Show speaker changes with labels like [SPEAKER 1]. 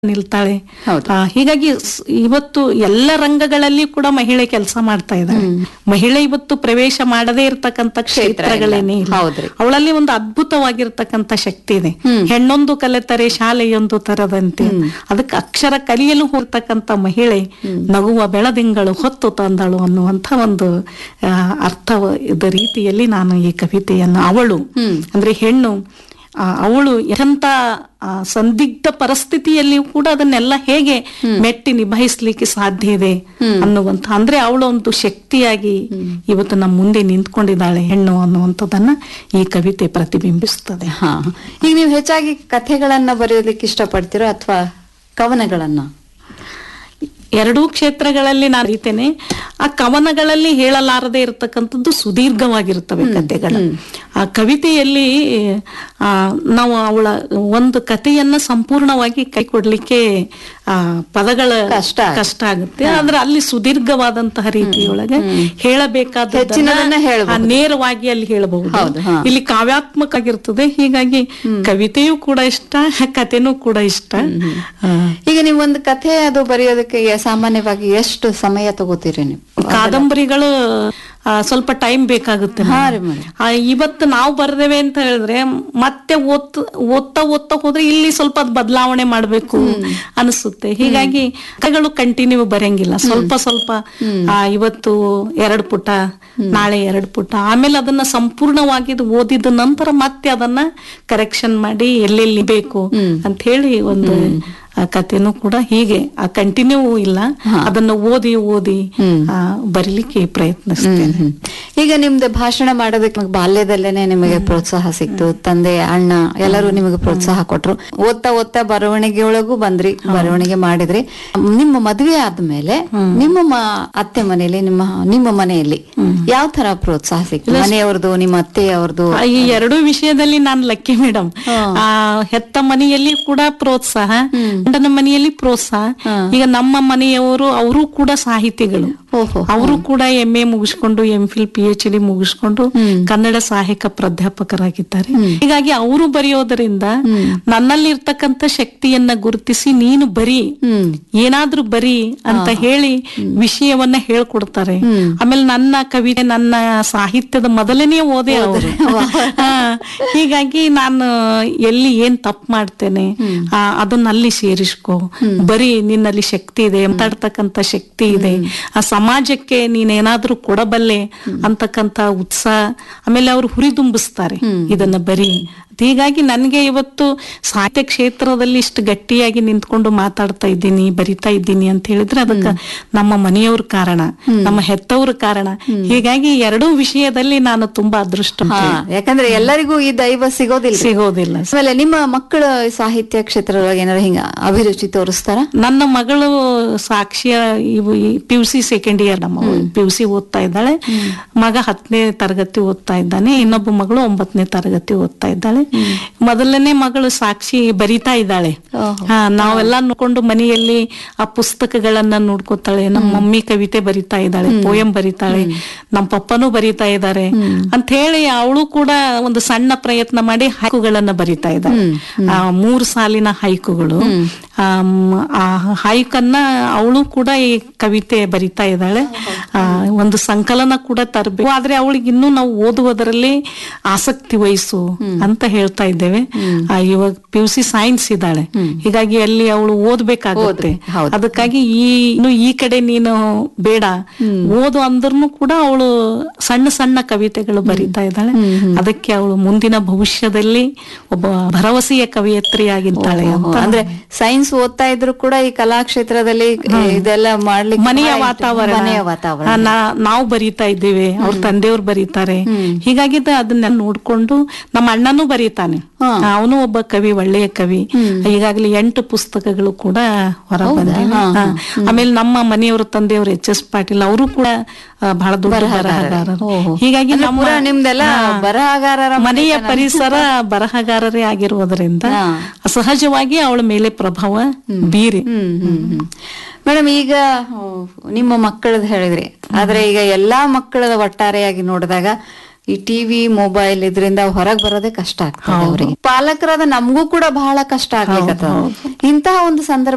[SPEAKER 1] ನಿಲ್ತಾಳೆ
[SPEAKER 2] ಹೌದು.
[SPEAKER 1] ಆ, ಹೀಗಾಗಿ ಸ್- ಇವತ್ತು ಎಲ್ಲ ರಂಗಗಳಲ್ಲಿ ಕೂಡ ಮಹಿಳೆ ಕೆಲಸ ಮಾಡ್ತಾ ಇದ್ದಾಳೆ ಮಹಿಳೆ ಇವತ್ತು ಪ್ರವೇಶ ಮಾಡದೇ ಇರತಕ್ಕಂತ ಕ್ಷೇತ್ರಗಳೇನೇ ಇಲ್ಲ
[SPEAKER 2] ಹೌದ್ರಿ.
[SPEAKER 1] ಅವಳಲ್ಲಿ ಒಂದು ಅದ್ಭುತವಾಗಿರ್ತಕ್ಕಂತ ಶಕ್ತಿ ಇದೆ ಹೆಣ್ಣೊಂದು ಕಲೆತರೆ ಶಾಲೆಯೊಂದು ತರದಂತೆ ಅದಕ್ಕೆ ಅಕ್ಷರ ಕಲಿಯಲು ಹೋಗ್ತಕ್ಕಂತ ಮಹಿಳೆ ನಗುವ ಬೆಳದಿಂಗಳು ಹೊತ್ತು ತಂದಳು ಅನ್ನುವಂತ ಒಂದು ಆ, ಅರ್ಥದ ರೀತಿಯಲ್ಲಿ ನಾನು ಈ ಕವಿತೆಯನ್ನು ಅವಳು ಅಂದ್ರೆ ಹೆಣ್ಣು ಆ, ಅವಳು ಎಂಥ ಆ, ಸಂದಿಗ್ಧ ಪರಿಸ್ಥಿತಿಯಲ್ಲಿಯೂ ಕೂಡ ಅದನ್ನೆಲ್ಲ ಹೇಗೆ ಮೆಟ್ಟಿ ನಿಭಾಯಿಸ್ಲಿಕ್ಕೆ ಸಾಧ್ಯ ಇದೆ ಅನ್ನುವಂಥ ಅಂದ್ರೆ ಅವಳು ಒಂದು ಶಕ್ತಿಯಾಗಿ ಇವತ್ತು ನಮ್ಮ ಮುಂದೆ ನಿಂತ್ಕೊಂಡಿದ್ದಾಳೆ ಹೆಣ್ಣು ಅನ್ನುವಂಥದ್ದನ್ನ ಈ ಕವಿತೆ ಪ್ರತಿಬಿಂಬಿಸ್ತದೆ
[SPEAKER 2] ಹಾ ಈಗ ನೀವು ಹೆಚ್ಚಾಗಿ ಕಥೆಗಳನ್ನ ಬರೆಯೋದಕ್ಕೆ ಇಷ್ಟಪಡ್ತೀರೋ ಅಥವಾ ಕವನಗಳನ್ನ
[SPEAKER 1] ಎರಡೂ ಕ್ಷೇತ್ರಗಳಲ್ಲಿ ನಾನು ಅರಿತೇನೆ ಆ ಕವನಗಳಲ್ಲಿ ಹೇಳಲಾರದೆ ಇರತಕ್ಕಂಥದ್ದು ಸುದೀರ್ಘವಾಗಿರುತ್ತವೆ ಕಥೆಗಳು ಆ ಕವಿತೆಯಲ್ಲಿ ಆ, ನಾವು ಅವಳ ಒಂದು ಕಥೆಯನ್ನ ಸಂಪೂರ್ಣವಾಗಿ ಕೈ ಕೊಡ್ಲಿಕ್ಕೆ ಆ ಪದಗಳ
[SPEAKER 2] ಕಷ್ಟ ಆಗುತ್ತೆ.
[SPEAKER 1] ಕಷ್ಟ ಆಗುತ್ತೆ ಆದ್ರೆ ಅಲ್ಲಿ ಸುದೀರ್ಘವಾದಂತಹ ರೀತಿಯೊಳಗೆ ಹೇಳಬೇಕಾದ
[SPEAKER 2] ಹೆಚ್ಚಿನದನ್ನ ಹೇಳ್ಬಹುದು.
[SPEAKER 1] ನೇರವಾಗಿ ಅಲ್ಲಿ ಹೇಳಬಹುದು
[SPEAKER 2] ಹೌದು, ಹಾ.
[SPEAKER 1] ಇಲ್ಲಿ ಕಾವ್ಯಾತ್ಮಕ ಆಗಿರ್ತದೆ ಹೀಗಾಗಿ ಕವಿತೆಯೂ ಕೂಡ ಇಷ್ಟ ಕಥೆನೂ ಕೂಡ ಇಷ್ಟ ಆ,
[SPEAKER 2] ಈಗ ನೀವು ಒಂದು ಕಥೆ ಅದು ಬರೆಯೋದಕ್ಕೆ ಸಾಮಾನ್ಯವಾಗಿ ಎಷ್ಟು ಸಮಯ ತಗೋತೀರಿ ನೀವು
[SPEAKER 1] ಕಾದಂಬರಿಗಳು ಆ, ಸ್ವಲ್ಪ ಟೈಮ್ ಬೇಕಾಗುತ್ತೆ
[SPEAKER 2] ಹಾ
[SPEAKER 1] madam.
[SPEAKER 2] ರೀ ಮೇಡಮ್
[SPEAKER 1] ಆ, ಇವತ್ತು ನಾವು ಬರ್ದೇವೆ ಅಂತ ಹೇಳಿದ್ರೆ ಮತ್ತೆ ಓದ್ ಓದ್ತಾ ಓದ್ತಾ ಹೋದ್ರೆ ಇಲ್ಲಿ ಸ್ವಲ್ಪ ಅದ್ ಬದಲಾವಣೆ ಮಾಡ್ಬೇಕು ಅನಿಸುತ್ತೆ ಹೀಗಾಗಿ ಕಥೆಗಳು ಕಂಟಿನ್ಯೂ ಬರಂಗಿಲ್ಲ ಸ್ವಲ್ಪ ಸ್ವಲ್ಪ ಆ, ಇವತ್ತು ಎರಡು ಪುಟ ನಾಳೆ ಎರಡು ಪುಟ ಆಮೇಲೆ ಅದನ್ನ ಸಂಪೂರ್ಣವಾಗಿ ಇದು ಓದಿದ ನಂತರ ಮತ್ತೆ ಅದನ್ನ ಕರೆಕ್ಷನ್ ಮಾಡಿ ಎಲ್ಲೆಲ್ಲಿ ಬೇಕು ಅಂತ ಹೇಳಿ ಒಂದು ಆ ಕಥೆನೂ ಕೂಡ ಹೀಗೆ ಆ ಕಂಟಿನ್ಯೂ ಇಲ್ಲ ಅದನ್ನ ಓದಿ ಓದಿ ಆ, ಬರೀಲಿಕ್ಕೆ ಪ್ರಯತ್ನಿಸ್ತೇನೆ
[SPEAKER 2] ಹ್ಮ್. ಈಗ ನಿಮ್ದು ಭಾಷಣ ಮಾಡೋದಕ್ಕೆ ನಿಮ್ಗೆ ಬಾಲ್ಯದಲ್ಲೇನೆ ನಿಮಗೆ ಪ್ರೋತ್ಸಾಹ ಸಿಕ್ತು ತಂದೆ ಅಣ್ಣ ಎಲ್ಲರೂ ನಿಮಗೆ ಪ್ರೋತ್ಸಾಹ ಕೊಟ್ರು ಓದ್ತಾ ಓದ್ತಾ ಬರವಣಿಗೆ ಒಳಗೂ ಬಂದ್ರಿ ಬರವಣಿಗೆ ಮಾಡಿದ್ರಿ ನಿಮ್ಮ ಮದುವೆ ಆದ್ಮೇಲೆ ನಿಮ್ಮ ಮ- ಅತ್ತೆ ಮನೆಯಲ್ಲಿ ನಿಮ್ಮ ನಿಮ್ಮ ಮನೆಯಲ್ಲಿ ಯಾವ ತರ ಪ್ರೋತ್ಸಾಹ ಸಿಕ್ತು ಮನೆಯವ್ರದ್ದು ನಿಮ್ಮ ಅತ್ತೆಯವ್ರದ್ದು
[SPEAKER 1] ಆ, ಈ ಎರಡೂ ವಿಷಯದಲ್ಲಿ ನಾನು ಲಕ್ಕಿ ಮೇಡಮ್ ಆ ಹೆತ್ತ ಮನೆಯಲ್ಲಿ ಕೂಡ ಪ್ರೋತ್ಸಾಹ ಗಂಡನ ಮನೆಯಲ್ಲಿ ಪ್ರೋತ್ಸಾಹ ಈಗ ನಮ್ಮ ಮನೆಯವರು ಅವರು ಕೂಡ ಸಾಹಿತಿಗಳು
[SPEAKER 2] ಓಹೋ
[SPEAKER 1] ಅವರು ಕೂಡ ಎಂ ಎ ಮುಗಿಸ್ಕೊಂಡು M Phil P H D Kannada ಕನ್ನಡ ಸಹಾಯಕ ಪ್ರಾಧ್ಯಾಪಕರಾಗಿದ್ದಾರೆ ಹೀಗಾಗಿ ಅವರು ಬರೆಯೋದರಿಂದ ನನ್ನಲ್ಲಿ ಇರ್ತಕ್ಕಂಥ ಶಕ್ತಿಯನ್ನ ಗುರುತಿಸಿ ನೀನು ಬರಿ
[SPEAKER 2] ಹ್ಮ್
[SPEAKER 1] ಏನಾದ್ರೂ ಬರಿ ಅಂತ ಹೇಳಿ ವಿಷಯವನ್ನ ಹೇಳ್ಕೊಡ್ತಾರೆ ಆಮೇಲೆ ನನ್ನ ಕವಿತೆ ನನ್ನ ಸಾಹಿತ್ಯದ ಮೊದಲನೇ ಓದೇ ಅವರು ಹೀಗಾಗಿ ನಾನು ಎಲ್ಲಿ ಏನ್ ತಪ್ಪು ಮಾಡ್ತೇನೆ ಆ, ಅದನ್ನ ಅಲ್ಲಿ ಸೇರಿಸ್ಕೊ ಬರೀ ನಿನ್ನಲ್ಲಿ ಶಕ್ತಿ ಇದೆ ಮಾತಾಡ್ತಕ್ಕಂತ ಶಕ್ತಿ ಇದೆ ಆ ಸಮಾಜಕ್ಕೆ ನೀನೇನಾದ್ರೂ ಕೊಡಬಲ್ಲೆ ಅಂತಕ್ಕಂತ ಉತ್ಸಾಹ ಆಮೇಲೆ ಅವ್ರು ಹುರಿದುಂಬಿಸ್ತಾರೆ ಇದನ್ನ ಬರೀ ಹೀಗಾಗಿ ನನಗೆ ಇವತ್ತು ಸಾಹಿತ್ಯ ಕ್ಷೇತ್ರದಲ್ಲಿ ಇಷ್ಟು ಗಟ್ಟಿಯಾಗಿ ನಿಂತ್ಕೊಂಡು ಮಾತಾಡ್ತಾ ಇದ್ದೀನಿ ಬರಿತಾ ಇದ್ದೀನಿ ಅಂತ ಹೇಳಿದ್ರೆ ಅದಕ್ಕೆ ನಮ್ಮ ಮನೆಯವ್ರ ಕಾರಣ ನಮ್ಮ ಹೆತ್ತವ್ರ ಕಾರಣ ಹೀಗಾಗಿ ಎರಡೂ ವಿಷಯದಲ್ಲಿ ನಾನು ತುಂಬಾ ಅದೃಷ್ಟ
[SPEAKER 2] ಹಾ ಯಾಕಂದ್ರೆ ಎಲ್ಲರಿಗೂ ಈ ದೈವ ಸಿಗೋದಿಲ್ಲ
[SPEAKER 1] ಸಿಗೋದಿಲ್ಲ
[SPEAKER 2] ಆಮೇಲೆ ನಿಮ್ಮ ಮಕ್ಕಳ ಸಾಹಿತ್ಯ ಕ್ಷೇತ್ರದೊಳಗೆ ಏನಾದ್ರು ಹಿಂಗ ಅಭಿರುಚಿ ತೋರಿಸ್ತಾರ
[SPEAKER 1] ನನ್ನ ಮಗಳು ಸಾಕ್ಷಿಯ ಇವು P U C second year ನಮ್ಮ ಪಿ ಯು ಸಿ ಓದ್ತಾ ಇದ್ದಾಳೆ ಮಗ ಹತ್ತನೇ ತರಗತಿ ಓದ್ತಾ ಇದ್ದಾನೆ ಇನ್ನೊಬ್ಬ ಮಗಳು ಒಂಬತ್ತನೇ ತರಗತಿ ಓದ್ತಾ ಇದ್ದಾಳೆ ಮೊದಲನೇ ಮಗಳು ಸಾಕ್ಷಿ ಬರಿತಾ ಇದ್ದಾಳೆ
[SPEAKER 2] ಓಹೋ.
[SPEAKER 1] ಹಾ ನಾವೆಲ್ಲ ನೋಡ್ಕೊಂಡು ಮನೆಯಲ್ಲಿ ಆ ಪುಸ್ತಕಗಳನ್ನ ನೋಡ್ಕೋತಾಳೆ ನಮ್ಮ ಮಮ್ಮಿ ಕವಿತೆ ಬರಿತಾ ಇದ್ದಾಳೆ ಪೋಯಂ ಬರಿತಾಳೆ ನಮ್ಮ ಪಪ್ಪನೂ ಬರಿತಾ ಇದ್ದಾರೆ ಅಂತ ಹೇಳಿ ಅವಳು ಕೂಡ ಒಂದು ಸಣ್ಣ ಪ್ರಯತ್ನ ಮಾಡಿ ಹೈಕುಗಳನ್ನ ಬರಿತಾ ಇದ್ದಾಳೆ ಆ ಮೂರು ಸಾಲಿನ ಹೈಕುಗಳು ಆಮ್, ಆ ಹೈಕನ್ನ ಅವಳು ಕೂಡ ಈ ಕವಿತೆ ಬರಿತಾ ಇದ್ದಾಳೆ ಆ, ಒಂದು ಸಂಕಲನ ಕೂಡ ತರಬೇಕು ಆದ್ರೆ ಅವಳಿಗೆ ಇನ್ನೂ ನಾವು ಓದುವುದರಲ್ಲಿ ಆಸಕ್ತಿ ವಹಿಸು ಅಂತ ಹೇಳ್ತಾ ಇದ್ದೇವೆ ಆ, ಇವಾಗ ಪಿ ಯು ಸಿ ಸೈನ್ಸ್ ಇದ್ದಾಳೆ ಹೀಗಾಗಿ ಅಲ್ಲಿ ಅವಳು ಓದ್ಬೇಕಾಗುತ್ತೆ
[SPEAKER 2] ಓದ್ಬೇಕು, ಹೌದು.
[SPEAKER 1] ಅದಕ್ಕಾಗಿ ಈ ಇನ್ನು ಈ ಕಡೆ ನೀನು ಬೇಡ ಓದು ಅಂದ್ರೂ ಕೂಡ ಅವಳು ಸಣ್ಣ ಸಣ್ಣ ಕವಿತೆಗಳು ಬರಿತಾ ಇದ್ದಾಳೆ ಅದಕ್ಕೆ ಅವಳು ಮುಂದಿನ ಭವಿಷ್ಯದಲ್ಲಿ ಒಬ್ಬ ಭರವಸೆಯ ಕವಿಯತ್ರಿಯಾಗಿದ್ದಾಳೆ ಅಂತ
[SPEAKER 2] ಅಂದ್ರೆ ಸೈನ್ಸ್ ಓದ್ತಾ ಇದ್ರು ಕೂಡ ಈ ಕಲಾಕ್ಷೇತ್ರದಲ್ಲಿ ಇದೆಲ್ಲ ಮಾಡ್ಲಿಕ್ಕೆ
[SPEAKER 1] ಮನೆಯ
[SPEAKER 2] ಬಹಳ ಇಷ್ಟ.
[SPEAKER 1] ವಾತಾವರಣ
[SPEAKER 2] ಮನೆಯ ವಾತಾವರಣ
[SPEAKER 1] ಆ, ನಾ- ನಾವು ಬರೀತಾ ಇದ್ದೇವೆ ಅವ್ರ ತಂದೆಯವ್ರು ಬರೀತಾರೆ ಹೀಗಾಗಿ ದ- ಅದನ್ನ ನೋಡ್ಕೊಂಡು ನಮ್ಮ ಅಣ್ಣನೂ ಬರೀತಾನೆ ಅವನು ಒಬ್ಬ ಕವಿ ಒಳ್ಳೆಯ ಕವಿ ಈಗಾಗಲೇ ಎಂಟು ಪುಸ್ತಕಗಳು ಕೂಡ ಹೊರ ಬಂದಿವೆ ಹಾ. ಆಮೇಲೆ ನಮ್ಮ ಮನೆಯವ್ರ ತಂದೆಯವರು ಎಚ್ ಎಸ್ ಪಾಟೀಲ್ ಅವರು ಕೂಡ ಆ, ಬಹಳ ದೊಡ್ಡ ಬರಹಗಾರರು ಹೀಗಾಗಿ ನಮ್ಮ
[SPEAKER 2] ಪೂರಾ ನಿಮ್ದೆಲ್ಲ ಬರಹಗಾರರ
[SPEAKER 1] ಮನೆಯ ಪರಿಸರ ಬರಹಗಾರರೇ ಆಗಿರುವುದರಿಂದ ಅಸಹಜವಾಗಿ ಅವಳ ಮೇಲೆ ಪ್ರಭಾವ ಬೀರಿ
[SPEAKER 2] ಹ್ಮ್ ಹ್ಮ್ ಹ್ಮ್ ಮೇಡಮ್ ಈಗ ಆ, ನಿಮ್ಮ ಮಕ್ಕಳದ್ ಹೇಳಿದ್ರಿ ಆದ್ರೆ ಈಗ ಎಲ್ಲಾ ಮಕ್ಕಳ ಒಟ್ಟಾರೆಯಾಗಿ ನೋಡಿದಾಗ ಈ ಟಿವಿ ಮೊಬೈಲ್ ಇದರಿಂದ ಹೊರಗ್ ಬರೋದೇ ಕಷ್ಟ ಆಗ್ತದೆ ಅವರಿಗೆ ಪಾಲಕರಾದ ನಮಗೂ ಕೂಡ ಬಹಳ ಕಷ್ಟ ಆಗ್ಲಿಕ್ಕೆ ಇಂತಹ ಒಂದು ಸಂದರ್ಭ